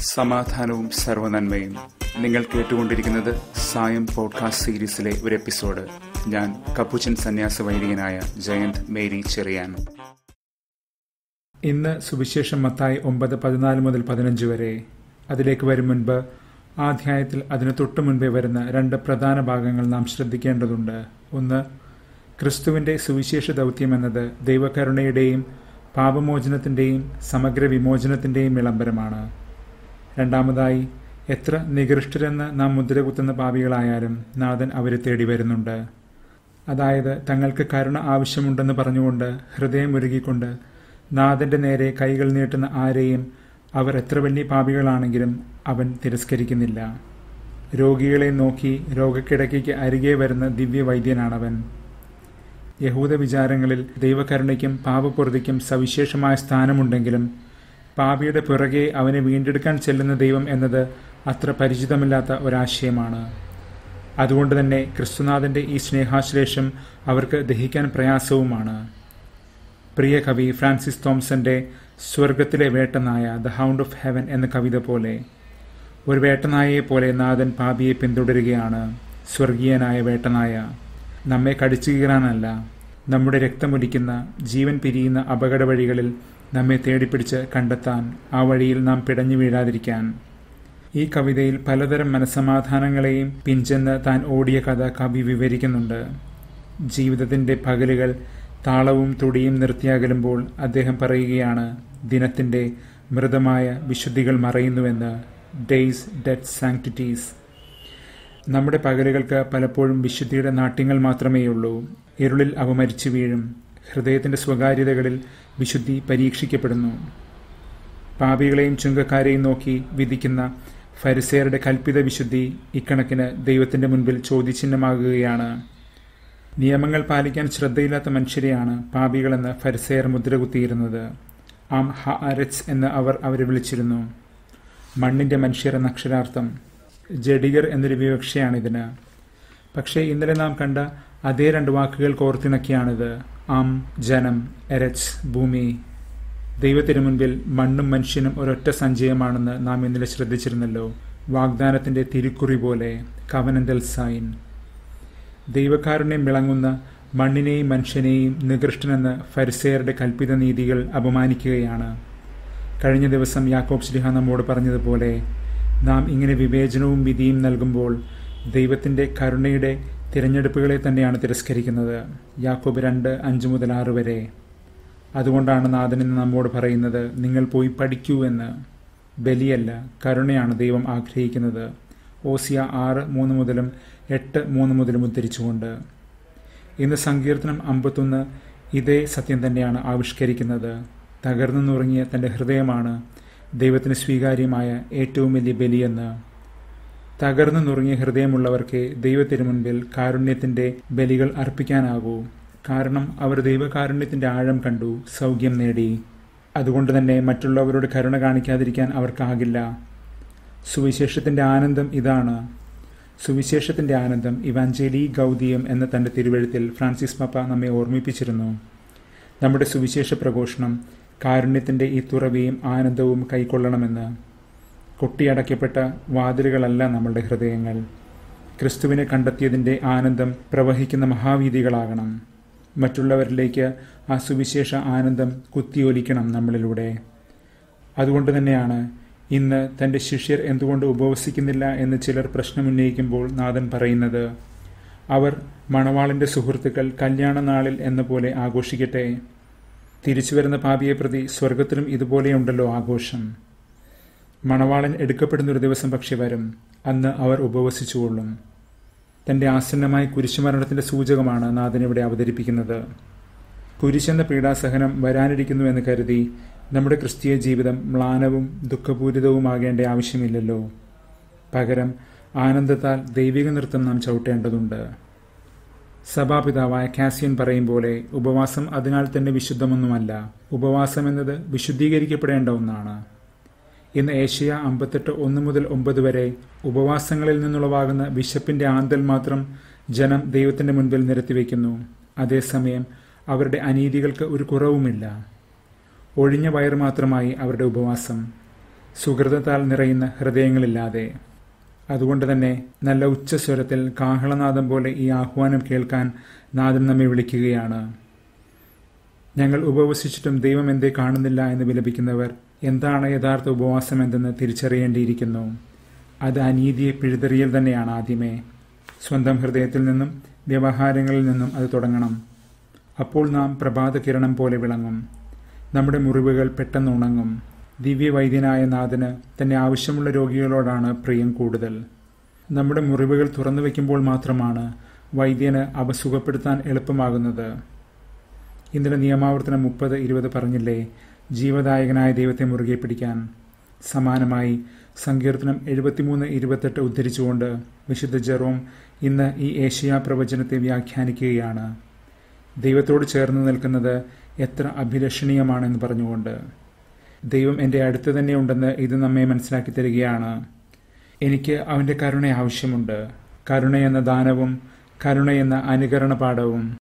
സമാധാനവും സർവനന്മയും നിങ്ങൾ കേട്ടുകൊണ്ടിരിക്കുന്നത് സായം പോഡ്കാസ്റ്റ് സീരീസിലെ ഒരു എപ്പിസോഡ് ഞാൻ കപ്പുച്ചൻ സന്യാസ വൈദികനായ ജയന്ത് മേരി ചെറിയാൻ ഇന്ന് സുവിശേഷം മത്തായി ഒമ്പത് പതിനാല് മുതൽ പതിനഞ്ച് വരെ അതിലേക്ക് വരും മുൻപ് ആ അധ്യായത്തിൽ അതിന് തൊട്ടു മുൻപേ വരുന്ന രണ്ട് പ്രധാന ഭാഗങ്ങൾ നാം ശ്രദ്ധിക്കേണ്ടതുണ്ട് ഒന്ന് ക്രിസ്തുവിന്റെ സുവിശേഷ ദൗത്യം എന്നത് ദൈവകരുണയുടെയും പാപമോചനത്തിന്റെയും സമഗ്ര വിമോചനത്തിന്റെയും വിളംബരമാണ് രണ്ടാമതായി എത്ര നികൃഷ്ടരെന്ന് നാം മുദ്രകുത്തുന്ന പാപികളായാലും നാഥൻ അവരെ തേടി വരുന്നുണ്ട് അതായത് തങ്ങൾക്ക് കരുണ ആവശ്യമുണ്ടെന്ന് പറഞ്ഞുകൊണ്ട് ഹൃദയം ഉരുകിക്കൊണ്ട് നാഥന്റെ നേരെ കൈകൾ നീട്ടുന്ന ആരെയും അവർ എത്ര വലിയ പാപികളാണെങ്കിലും അവൻ തിരസ്കരിക്കുന്നില്ല രോഗികളെ നോക്കി രോഗക്കിടക്കയ്ക്ക് അരികെ വരുന്ന ദിവ്യവൈദ്യനാണവൻ യഹൂദ വിചാരങ്ങളിൽ ദൈവകരുണയ്ക്കും പാപപൂർത്തിക്കും സവിശേഷമായ സ്ഥാനമുണ്ടെങ്കിലും പാപിയുടെ പിറകെ അവനെ വീണ്ടെടുക്കാൻ ചെല്ലുന്ന ദൈവം എന്നത് അത്ര പരിചിതമില്ലാത്ത ഒരാശയമാണ് അതുകൊണ്ട് തന്നെ ക്രിസ്തുനാഥന്റെ ഈ സ്നേഹാശ്ലേഷം അവർക്ക് ദഹിക്കാൻ പ്രയാസവുമാണ് പ്രിയ കവി ഫ്രാൻസിസ് തോംസന്റെ സ്വർഗത്തിലെ വേട്ടനായ ദ ഹൗണ്ട് ഓഫ് ഹെവൻ എന്ന കവിത പോലെ ഒരു വേട്ടനായയെ പോലെ നാഥൻ പാപിയെ പിന്തുടരുകയാണ് സ്വർഗീയനായ വേട്ടനായ നമ്മെ കടിച്ചു കീറാനല്ല നമ്മുടെ രക്തമൊലിക്കുന്ന ജീവൻ പിരിയുന്ന അപകട വഴികളിൽ നമ്മെ തേടിപ്പിടിച്ച് കണ്ടെത്താൻ ആ വഴിയിൽ നാം പിടഞ്ഞു വീഴാതിരിക്കാൻ ഈ കവിതയിൽ പലതരം മനസമാധാനങ്ങളെയും പിഞ്ചെന്ന് താൻ ഓടിയ കഥ കവി വിവരിക്കുന്നുണ്ട് ജീവിതത്തിന്റെ പകലുകൾ താളവും തുടിയും നിർത്തിയാകലുമ്പോൾ അദ്ദേഹം പറയുകയാണ് ദിനത്തിന്റെ മൃതമായ വിശുദ്ധികൾ മറയുന്നുവെന്ന് ഡേയ്സ് ഡെറ്റ് സാങ്ക്ടിറ്റീസ് നമ്മുടെ പകലുകൾക്ക് പലപ്പോഴും വിശുദ്ധിയുടെ നാട്യങ്ങൾ മാത്രമേയുള്ളൂ ഇരുളിൽ അവ മരിച്ചു വീഴും ഹൃദയത്തിന്റെ സ്വകാര്യതകളിൽ വിശുദ്ധി പരീക്ഷിക്കപ്പെടുന്നു പാപികളെയും ചുങ്കക്കാരെയും നോക്കി വിധിക്കുന്ന ഫരിസേറുടെ കൽപ്പിത വിശുദ്ധി ഇക്കണക്കിന് ദൈവത്തിന്റെ മുൻപിൽ ചോദ്യചിഹ്നമാകുകയാണ് നിയമങ്ങൾ പാലിക്കാൻ ശ്രദ്ധയില്ലാത്ത മനുഷ്യരെയാണ് പാപികളെന്ന് ഫരിസേർ മുദ്രകുത്തിയിരുന്നത് ആം ഹ അരച്ച് എന്ന് അവർ അവരെ വിളിച്ചിരുന്നു മണ്ണിന്റെ മനുഷ്യർ എന്ന അക്ഷരാർത്ഥം ജഡികർ എന്നൊരു വിവക്ഷയാണിതിന് പക്ഷേ ഇന്നലെ നാം കണ്ട അതേ രണ്ട് വാക്കുകൾ കോർത്തിണക്കിയാണിത് ആം ജനം എരച്ച് ഭൂമി ദൈവത്തിനു മുൻപിൽ മണ്ണും മനുഷ്യനും ഒരൊറ്റ സഞ്ചയമാണെന്ന് നാം ഇന്നലെ ശ്രദ്ധിച്ചിരുന്നല്ലോ വാഗ്ദാനത്തിന്റെ തിരുക്കുറി പോലെ കവനന്റൽ സൈൻ ദൈവക്കാരുണ്യം വിളങ്ങുന്ന മണ്ണിനെയും മനുഷ്യനെയും നികൃഷ്ടനെന്ന് ഫരിസേയരുടെ കൽപ്പിത നീതികൾ അപമാനിക്കുകയാണ് കഴിഞ്ഞ ദിവസം യാക്കോബ് ശ്രീഹ നമ്മോട് പറഞ്ഞതുപോലെ നാം ഇങ്ങനെ വിവേചനവും വിധിയും നൽകുമ്പോൾ ദൈവത്തിന്റെ കരുണയുടെ തിരഞ്ഞെടുപ്പുകളെ തന്നെയാണ് തിരസ്കരിക്കുന്നത് യാക്കോബ് രണ്ട് അഞ്ച് മുതൽ ആറ് വരെ അതുകൊണ്ടാണ് നാഥൻ ഇന്ന് നമ്മോട് പറയുന്നത് നിങ്ങൾ പോയി പഠിക്കൂ എന്ന് ബലിയല്ല കരുണയാണ് ദൈവം ആഗ്രഹിക്കുന്നത് ഓസിയ ആറ് മൂന്ന് മുതലും എട്ട് മൂന്ന് മുതലും ഉദ്ധരിച്ചുകൊണ്ട് ഇന്ന് സങ്കീർത്തനം അമ്പത്തൊന്ന് ഇതേ സത്യം തന്നെയാണ് ആവിഷ്കരിക്കുന്നത് തകർന്നു നുറങ്ങിയ തന്റെ ഹൃദയമാണ് ദൈവത്തിന് സ്വീകാര്യമായ ഏറ്റവും വലിയ ബലിയെന്ന് തകർന്നു നുറങ്ങിയ ഹൃദയമുള്ളവർക്ക് ദൈവത്തിനു മുൻപിൽ കാരുണ്യത്തിന്റെ ബലികൾ അർപ്പിക്കാനാകൂ കാരണം അവർ ദൈവകാരുണ്യത്തിന്റെ ആഴം കണ്ടു സൗഖ്യം നേടി അതുകൊണ്ട് തന്നെ മറ്റുള്ളവരോട് കരുണ കാണിക്കാതിരിക്കാൻ അവർക്കാകില്ല സുവിശേഷത്തിന്റെ ആനന്ദം ഇതാണ് സുവിശേഷത്തിന്റെ ആനന്ദം ഇവാഞ്ചേലി ഗൗതിയം എന്ന തന്റെ തിരുവഴുത്തിൽ ഫ്രാൻസിസ് പപ്പ നമ്മെ ഓർമ്മിപ്പിച്ചിരുന്നു നമ്മുടെ സുവിശേഷ പ്രഘോഷണം കാരുണ്യത്തിന്റെ ഈ തുറവിയും ആനന്ദവും കൈക്കൊള്ളണമെന്ന് കൊട്ടിയടയ്ക്കപ്പെട്ട വാതിലുകളല്ല നമ്മളുടെ ഹൃദയങ്ങൾ ക്രിസ്തുവിനെ കണ്ടെത്തിയതിന്റെ ആനന്ദം പ്രവഹിക്കുന്ന മഹാവീതികളാകണം മറ്റുള്ളവരിലേക്ക് ആ സുവിശേഷ ആനന്ദം കുത്തിയൊലിക്കണം നമ്മളിലൂടെ അതുകൊണ്ട് തന്നെയാണ് ഇന്ന് തന്റെ ശിഷ്യർ എന്തുകൊണ്ട് ഉപവസിക്കുന്നില്ല എന്ന് ചിലർ പ്രശ്നമുന്നയിക്കുമ്പോൾ നാഥൻ പറയുന്നത് അവർ മണവാളിന്റെ സുഹൃത്തുക്കൾ കല്യാണ നാളിൽ എന്ന പോലെ ആഘോഷിക്കട്ടെ തിരിച്ചു വരുന്ന പാപിയെ പ്രതി സ്വർഗത്തിലും ഇതുപോലെയുണ്ടല്ലോ ആഘോഷം മണവാളൻ എടുക്കപ്പെടുന്ന ഒരു ദിവസം പക്ഷെ വരും അന്ന് അവർ ഉപവസിച്ചുകൊള്ളും തന്റെ ആസന്നമായ കുരിശുമരണത്തിന്റെ സൂചകമാണ് നാഥൻ ഇവിടെ അവതരിപ്പിക്കുന്നത് കുരിശെന്ന പീഡാസഹനം വരാനിരിക്കുന്നു എന്ന് കരുതി നമ്മുടെ ക്രിസ്തീയ ജീവിതം മ്ലാനവും ദുഃഖപൂരിതവുമാകേണ്ട ആവശ്യമില്ലല്ലോ പകരം ആനന്ദത്താൽ ദൈവിക നൃത്തം നാം ചവിട്ടേണ്ടതുണ്ട് സഭാപിതാവായ കാസിയൻ പറയും പോലെ ഉപവാസം അതിനാൽ തന്നെ വിശുദ്ധമൊന്നുമല്ല ഉപവാസം എന്നത് വിശുദ്ധീകരിക്കപ്പെടേണ്ട ഒന്നാണ് ഇന്ന് ഏഷ്യ അമ്പത്തെട്ട് ഒന്ന് മുതൽ ഒമ്പത് വരെ ഉപവാസങ്ങളിൽ നിന്നുളവാകുന്ന വിശപ്പിന്റെ ആന്തൽ മാത്രം ജനം ദൈവത്തിന്റെ മുൻപിൽ നിരത്തിവെക്കുന്നു അതേസമയം അവരുടെ അനീതികൾക്ക് ഒരു കുറവുമില്ല ഒഴിഞ്ഞ വയർ മാത്രമായി അവരുടെ ഉപവാസം സുഹൃതത്താൽ നിറയുന്ന ഹൃദയങ്ങളില്ലാതെ അതുകൊണ്ട് തന്നെ നല്ല ഉച്ചസ്വരത്തിൽ കാഹളനാദം പോലെ ഈ ആഹ്വാനം കേൾക്കാൻ നാദൻ നമ്മെ വിളിക്കുകയാണ് ഞങ്ങൾ ഉപവസിച്ചിട്ടും ദൈവം എന്തേ കാണുന്നില്ല എന്ന് വിലപിക്കുന്നവർ എന്താണ് യഥാർത്ഥ ഉപവാസം എന്തെന്ന് തിരിച്ചറിയേണ്ടിയിരിക്കുന്നു അത് അനീതിയെ പിഴുതെറിയൽ തന്നെയാണ് ആദ്യമേ സ്വന്തം ഹൃദയത്തിൽ നിന്നും വ്യവഹാരങ്ങളിൽ നിന്നും അത് തുടങ്ങണം അപ്പോൾ നാം പ്രഭാത കിരണം പോലെ വിളങ്ങും നമ്മുടെ മുറിവുകൾ പെട്ടെന്ന് ഉണങ്ങും ദിവ്യവൈദ്യനായ നാഥന് തന്നെ ആവശ്യമുള്ള രോഗികളോടാണ് പ്രിയം കൂടുതൽ നമ്മുടെ മുറിവുകൾ തുറന്നു വയ്ക്കുമ്പോൾ മാത്രമാണ് വൈദ്യന് അവ സുഖപ്പെടുത്താൻ എളുപ്പമാകുന്നത് ഇന്നലെ നിയമാവർത്തനം മുപ്പത് ഇരുപത് പറഞ്ഞില്ലേ ജീവദായകനായ ദൈവത്തെ മുറുകെ പിടിക്കാൻ സമാനമായി സങ്കീർത്തനം എഴുപത്തിമൂന്ന് ഇരുപത്തെട്ട് ഉദ്ധരിച്ചുകൊണ്ട് വിശുദ്ധ ജെറോം ഇന്ന് ഈ ഏഷ്യാ പ്രവചനത്തെ വ്യാഖ്യാനിക്കുകയാണ് ദൈവത്തോട് ചേർന്ന് നിൽക്കുന്നത് എത്ര അഭിലഷണീയമാണെന്ന് പറഞ്ഞുകൊണ്ട് ദൈവം എൻ്റെ അടുത്ത് തന്നെ ഉണ്ടെന്ന് ഇത് നമ്മെ മനസ്സിലാക്കി തരികയാണ് എനിക്ക് അവൻ്റെ കരുണ ആവശ്യമുണ്ട് കരുണ എന്ന ദാനവും കരുണ എന്ന അനുകരണ പാഠവും